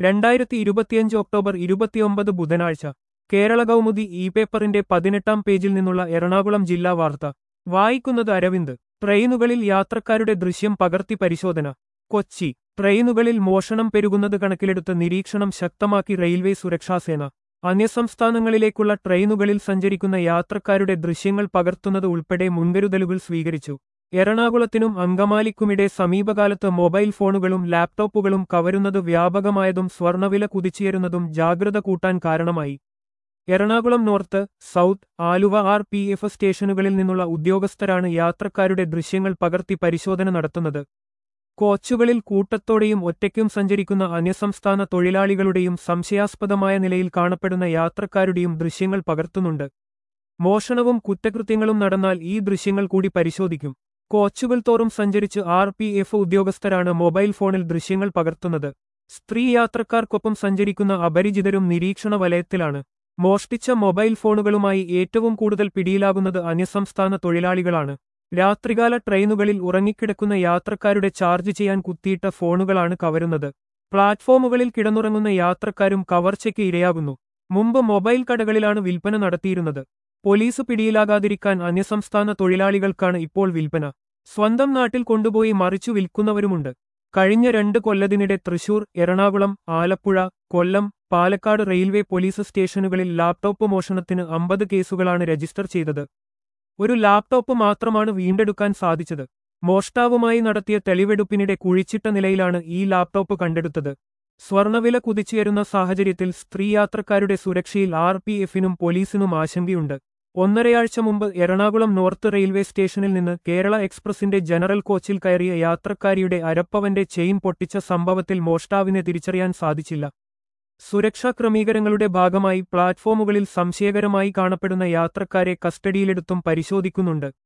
രണ്ടായിരത്തി ഇരുപത്തിയഞ്ച് ഒക്ടോബർ ഇരുപത്തിയൊമ്പത് ബുധനാഴ്ച കേരള കൗമുദി ഇ പേപ്പറിന്റെ പതിനെട്ടാം പേജിൽ നിന്നുള്ള എറണാകുളം ജില്ലാ വാർത്ത വായിക്കുന്നത് അരവിന്ദ് ട്രെയിനുകളിൽ യാത്രക്കാരുടെ ദൃശ്യം പകർത്തി പരിശോധന കൊച്ചി ട്രെയിനുകളിൽ മോഷണം പെരുകുന്നത് കണക്കിലെടുത്ത് നിരീക്ഷണം ശക്തമാക്കി റെയിൽവേ സുരക്ഷാസേന അന്യസംസ്ഥാനങ്ങളിലേക്കുള്ള ട്രെയിനുകളിൽ സഞ്ചരിക്കുന്ന യാത്രക്കാരുടെ ദൃശ്യങ്ങൾ പകർത്തുന്നത് ഉൾപ്പെടെ മുൻകരുതലുകൾ സ്വീകരിച്ചു എറണാകുളത്തിനും അങ്കമാലിക്കുമിടെ സമീപകാലത്ത് മൊബൈൽ ഫോണുകളും ലാപ്ടോപ്പുകളും കവരുന്നത് വ്യാപകമായതും സ്വർണവില കുതിച്ചുയരുന്നതും ജാഗ്രത കൂട്ടാൻ കാരണമായി Ernakulam north south Aluva R P F സ്റ്റേഷനുകളിൽ നിന്നുള്ള ഉദ്യോഗസ്ഥരാണ് യാത്രക്കാരുടെ ദൃശ്യങ്ങൾ പകർത്തി പരിശോധന നടത്തുന്നത് കോച്ചുകളിൽ കൂട്ടത്തോടെയും ഒറ്റയ്ക്കും സഞ്ചരിക്കുന്ന അന്യസംസ്ഥാന തൊഴിലാളികളുടെയും സംശയാസ്പദമായ നിലയിൽ കാണപ്പെടുന്ന യാത്രക്കാരുടെയും ദൃശ്യങ്ങൾ പകർത്തുന്നുണ്ട് മോഷണവും കുറ്റകൃത്യങ്ങളും നടന്നാൽ ഈ ദൃശ്യങ്ങൾ കൂടി പരിശോധിക്കും കോച്ചുകൾ തോറും സഞ്ചരിച്ച് ആർ പി എഫ് ഉദ്യോഗസ്ഥരാണ് മൊബൈൽ ഫോണിൽ ദൃശ്യങ്ങൾ പകർത്തുന്നത് സ്ത്രീ യാത്രക്കാർക്കൊപ്പം സഞ്ചരിക്കുന്ന അപരിചിതരും നിരീക്ഷണ വലയത്തിലാണ് മോഷ്ടിച്ച മൊബൈൽ ഫോണുകളുമായി ഏറ്റവും കൂടുതൽ പിടിയിലാകുന്നത് അന്യസംസ്ഥാന തൊഴിലാളികളാണ് രാത്രികാല ട്രെയിനുകളിൽ ഉറങ്ങിക്കിടക്കുന്ന യാത്രക്കാരുടെ ചാർജ് ചെയ്യാൻ കുത്തിയിട്ട ഫോണുകളാണ് കവരുന്നത് പ്ലാറ്റ്ഫോമുകളിൽ കിടന്നുറങ്ങുന്ന യാത്രക്കാരും കവർച്ചയ്ക്ക് ഇരയാകുന്നു മുമ്പ് മൊബൈൽ കടകളിലാണ് വിൽപ്പന നടത്തിയിരുന്നത് പോലീസ് പിടിയിലാകാതിരിക്കാൻ അന്യസംസ്ഥാന തൊഴിലാളികൾക്കാണ് ഇപ്പോൾ വിൽപ്പന സ്വന്തം നാട്ടിൽ കൊണ്ടുപോയി മറിച്ചു വിൽക്കുന്നവരുമുണ്ട് കഴിഞ്ഞ രണ്ട് കൊല്ലത്തിനിടെ തൃശൂർ എറണാകുളം ആലപ്പുഴ കൊല്ലം പാലക്കാട് റെയിൽവേ പോലീസ് സ്റ്റേഷനുകളിൽ ലാപ്ടോപ്പ് മോഷണത്തിന് അമ്പത് കേസുകളാണ് രജിസ്റ്റർ ചെയ്തത് ഒരു ലാപ്ടോപ്പ് മാത്രമാണ് വീണ്ടെടുക്കാൻ സാധിച്ചത് മോഷ്ടാവുമായി നടത്തിയ തെളിവെടുപ്പിനിടെ കുഴിച്ചിട്ട നിലയിലാണ് ഈ ലാപ്ടോപ്പ് കണ്ടെടുത്തത് സ്വർണവില കുതിച്ചുയരുന്ന സാഹചര്യത്തിൽ സ്ത്രീ യാത്രക്കാരുടെ സുരക്ഷയിൽ ആർ പി എഫിനും പോലീസിനും ആശങ്കയുണ്ട് ഒന്നരയാഴ്ച മുമ്പ് എറണാകുളം നോർത്ത് റെയിൽവേ സ്റ്റേഷനിൽ നിന്ന് കേരള എക്സ്പ്രസിന്റെ ജനറൽ കോച്ചിൽ കയറിയ യാത്രക്കാരിയുടെ അരപ്പവന്റെ ചെയിൻ പൊട്ടിച്ച സംഭവത്തിൽ മോഷ്ടാവിനെ തിരിച്ചറിയാൻ സാധിച്ചില്ല സുരക്ഷാ ക്രമീകരണങ്ങളുടെ ഭാഗമായി പ്ലാറ്റ്ഫോമുകളിൽ സംശയകരമായി കാണപ്പെടുന്ന യാത്രക്കാരെ കസ്റ്റഡിയിലെടുത്തും പരിശോധിക്കുന്നുണ്ട്